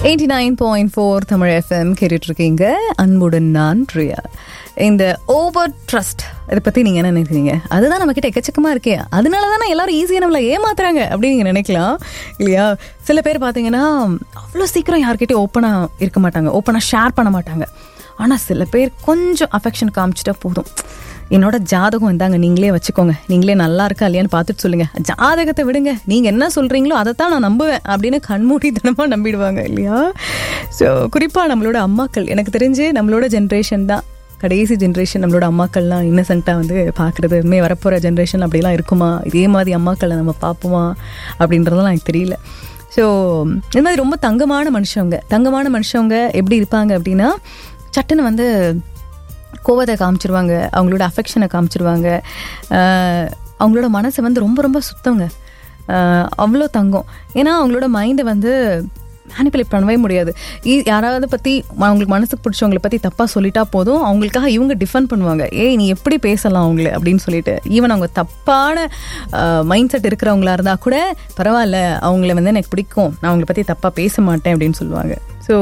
eighty nine point four Tamil FM கேட்டுட்டு இருக்கீங்க அன்புடன் நான் பிரியா இந்த ஓவர் ட்ரஸ்ட் இதை பற்றி நீங்கள் என்ன நினைக்கிறீங்க அதுதான் நம்ம கிட்ட எக்கச்சக்கமாக இருக்கே அதனால தானே எல்லாரும் ஈஸியாக நம்மளை ஏமாத்துறாங்க அப்படின்னு நீங்கள் நினைக்கலாம் இல்லையா சில பேர் பார்த்தீங்கன்னா அவ்வளோ சீக்கிரம் யார்கிட்டயும் ஓப்பனாக இருக்க மாட்டாங்க ஓப்பனாக ஷேர் பண்ண மாட்டாங்க ஆனால் சில பேர் கொஞ்சம் அஃபெக்ஷன் காமிச்சிட்டா போதும் என்னோட ஜாதகம் இந்தாங்க நீங்களே வச்சுக்கோங்க நீங்களே நல்லா இருக்கா இல்லையான்னு பார்த்துட்டு சொல்லுங்க ஜாதகத்தை விடுங்க நீங்க என்ன சொல்றீங்களோ அதை தான் நான் நம்புவேன் அப்படின்னு கண்மூடித்தனமா நம்பிடுவாங்க இல்லையா ஸோ குறிப்பா நம்மளோட அம்மாக்கள் எனக்கு தெரிஞ்சு நம்மளோட ஜென்ரேஷன் தான் கடைசி ஜென்ரேஷன் நம்மளோட அம்மாக்கள்லாம் இன்னசென்ட்டாக வந்து பார்க்குறது இனிமே வரப்போகிற ஜென்ரேஷன் அப்படிலாம் இருக்குமா இதே மாதிரி அம்மாக்களை நம்ம பார்ப்போமா அப்படின்றதெல்லாம் எனக்கு தெரியல ஸோ இந்த மாதிரி ரொம்ப தங்கமான மனுஷங்க தங்கமான மனுஷங்க எப்படி இருப்பாங்க அப்படின்னா சட்டுன்னு வந்து கோவத்தை காமிச்சிருவாங்க அவங்களோட அஃபெக்ஷனை காமிச்சிருவாங்க ஆஹ் அவங்களோட மனசை வந்து ரொம்ப ரொம்ப சுத்தங்க ஆஹ் அவ்வளோ தங்கம் ஏன்னா அவங்களோட மைண்டை வந்து மேனிப்புலேட் பண்ணவே முடியாது இ- யாராவது பற்றி அவங்களுக்கு மனசுக்கு பிடிச்சவங்களை பற்றி தப்பாக சொல்லிட்டா போதும் அவங்களுக்காக இவங்க டிஃபெண்ட் பண்ணுவாங்க ஏய் நீ எப்படி பேசலாம் அவங்கள அப்படின்னு சொல்லிட்டு ஈவன் அவங்க தப்பான மைண்ட் செட் இருக்கிறவங்களா இருந்தால் கூட பரவாயில்ல அவங்கள வந்து எனக்கு பிடிக்கும் நான் அவங்கள பற்றி தப்பாக பேச மாட்டேன் அப்படின்னு சொல்லுவாங்க ஸோ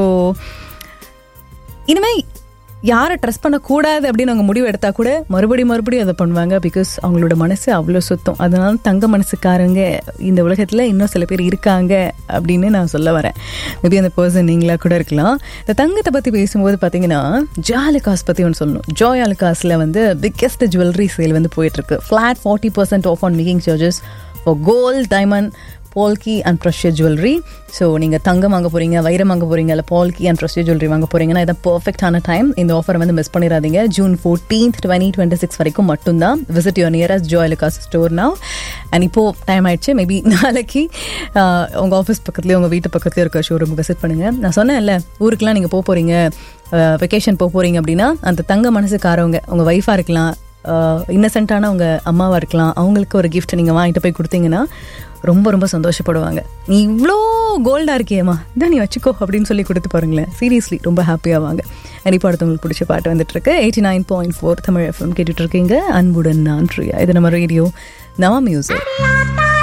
இனிமே யாரை ட்ரஸ்ட் பண்ணக்கூடாது அப்படின்னு அவங்க முடிவு எடுத்தா கூட மறுபடியும் மறுபடியும் அதை பண்ணுவாங்க பிகாஸ் அவங்களோட மனசு அவ்வளோ சுத்தம் அதனால தங்க மனசுக்காரங்க இந்த உலகத்தில் இன்னும் சில பேர் இருக்காங்க அப்படின்னு நான் சொல்ல வரேன் மேபி அந்த பர்சன் நீங்களா கூட இருக்கலாம் இந்த தங்கத்தை பற்றி பேசும்போது பார்த்தீங்கன்னா ஜாலிகாஸ் பற்றி ஒன்று சொல்லணும் ஜாய் அலுகாஸில் வந்து பிக்கெஸ்ட் ஜுவல்லரி சேல் வந்து போயிட்டுருக்கு flat forty percent off on making charges for gold diamond polki and precious jewellery so நீங்கள் தங்கம் வாங்க போகிறீங்க வைரம் வாங்க போகிறீங்க இல்லை பால்கி அண்ட் ப்ரஷியர் ஜுவல்லரி வாங்க போகிறீங்கன்னா இதான் பர்ஃபெக்டான டைம் இந்த ஆஃபரை வந்து மிஸ் பண்ணிடாதீங்க June fourteenth twenty twenty six வரைக்கும் மட்டும்தான் visit your nearest Joyalukkas store now and இப்போது டைம் ஆயிடுச்சு மேபி நாளைக்கு ஆஹ், உங்கள் ஆஃபீஸ் பக்கத்துலேயே உங்கள் வீட்டு பக்கத்துலேயே இருக்க ஷோரூம் விசிட் பண்ணுங்கள் நான் சொன்னேன்ல ஊருக்குலாம் நீங்கள் போக போகிறீங்க வெக்கேஷன் போக போகிறீங்க அப்படின்னா அந்த தங்க மனசுக்காரவங்க உங்கள் ஒய்ஃபாக இருக்கலாம் இன்னசென்ட்டான உங்கள் அம்மாவாக இருக்கலாம் அவங்களுக்கு ஒரு gift நீங்கள் வாங்கிட்டு போய் கொடுத்தீங்கன்னா ரொம்ப ரொம்ப சந்தோஷப்படுவாங்க நீ இவ்வளோ கோல்டாக இருக்கியேம்மா இதான் நீ வச்சுக்கோ அப்படின்னு சொல்லி கொடுத்து பாருங்களேன் சீரியஸ்லி ரொம்ப ஹாப்பியாவாங்க இப்போ அடுத்து உங்களுக்கு பிடிச்ச பாட்டு வந்துட்டு இருக்கு eighty nine point four Tamil FM கேட்டுட்டு இருக்கீங்க அன்புடன் நான் பிரியா இது நம்ம ரேடியோ நவ மியூசிக்